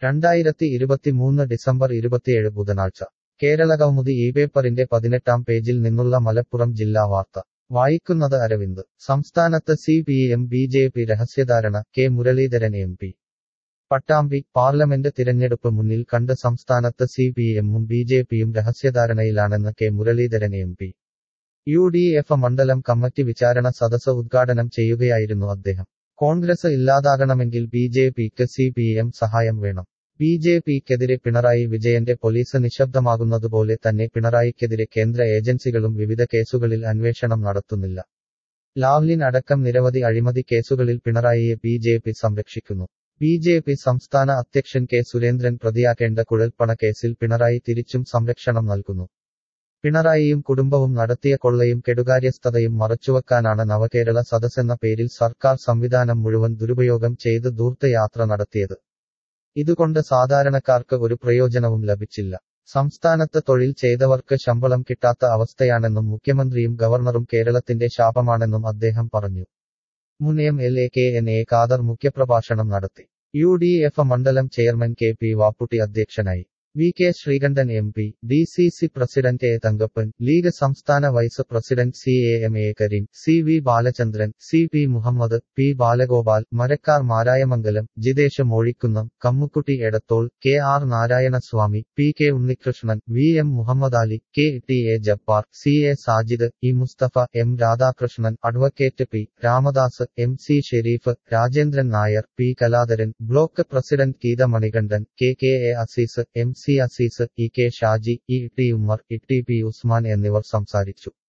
രണ്ടായിരത്തി ഇരുപത്തിമൂന്ന് ഡിസംബർ ഇരുപത്തിയേഴ് ബുധനാഴ്ച കേരളകൗമുദി ഈ പേപ്പറിന്റെ പതിനെട്ടാം പേജിൽ നിന്നുള്ള മലപ്പുറം ജില്ലാ വാർത്ത വായിക്കുന്നത് അരവിന്ദ് സംസ്ഥാനത്ത് C P M B J P രഹസ്യധാരണ K Muraleedharan M P Pattambi parliament തിരഞ്ഞെടുപ്പ് മുന്നിൽ കണ്ട് സംസ്ഥാനത്ത് സി പി എമ്മും ബി ജെ പിയും രഹസ്യധാരണയിലാണെന്ന് K Muraleedharan M P U D F മണ്ഡലം കമ്മിറ്റി വിചാരണ സദസ് ഉദ്ഘാടനം ചെയ്യുകയായിരുന്നു അദ്ദേഹം കോൺഗ്രസ് ഇല്ലാതാകണമെങ്കിൽ ബി ജെ പിക്ക് സി പി എം സഹായം വേണം ബി ജെ പിക്കെതിരെ പിണറായി വിജയന്റെ പോലീസ് നിശബ്ദമാകുന്നതുപോലെ തന്നെ പിണറായിക്കെതിരെ കേന്ദ്ര ഏജൻസികളും വിവിധ കേസുകളിൽ അന്വേഷണം നടത്തുന്നില്ല ലാവ്ലിൻ അടക്കം നിരവധി അഴിമതി കേസുകളിൽ പിണറായിയെ ബി ജെ പി സംരക്ഷിക്കുന്നു ബി ജെ പി സംസ്ഥാന അധ്യക്ഷൻ കെ സുരേന്ദ്രൻ പ്രതിയാക്കേണ്ട കുഴൽപ്പണ കേസിൽ പിണറായി തിരിച്ചും സംരക്ഷണം നൽകുന്നു പിണറായിയും കുടുംബവും നടത്തിയ കൊള്ളയും കെടുകാര്യസ്ഥതയും മറച്ചുവെക്കാനാണ് നവകേരള സദസ്സെന്ന പേരിൽ സർക്കാർ സംവിധാനം മുഴുവൻ ദുരുപയോഗം ചെയ്ത് ദൂർത്തയാത്ര നടത്തിയത് ഇതുകൊണ്ട് സാധാരണക്കാർക്ക് ഒരു പ്രയോജനവും ലഭിച്ചില്ല സംസ്ഥാനത്ത് തൊഴിൽ ചെയ്തവർക്ക് ശമ്പളം കിട്ടാത്ത അവസ്ഥയാണെന്നും മുഖ്യമന്ത്രിയും ഗവർണറും കേരളത്തിന്റെ ശാപമാണെന്നും അദ്ദേഹം പറഞ്ഞു മുൻ M L A K N A Khader മുഖ്യപ്രഭാഷണം നടത്തി യു ഡി എഫ് മണ്ഡലം ചെയർമാൻ കെ പി വാപ്പുട്ടി അധ്യക്ഷനായി V K Sreekandan M P D C C president A Thankappan league സംസ്ഥാന vice president C A M A Kareem C V Balachandran C P Muhammad P Balagopal Marakkar Marayamangalam Jithesh Mozhikkunnam Kammukutty Edathol K R Narayanaswamy P K Unnikrishnan V M Muhammad Ali K T A Jabbar C A Sajid E Musthafa M Radhakrishnan advocate P Ramadas M C Shereef Rajendran Nair P Kaladharan block president Geetha Manikandan K K A Azeez M C Azeez E K Shaji E T Ummer E T P Usman എന്നിവർ സംസാരിച്ചു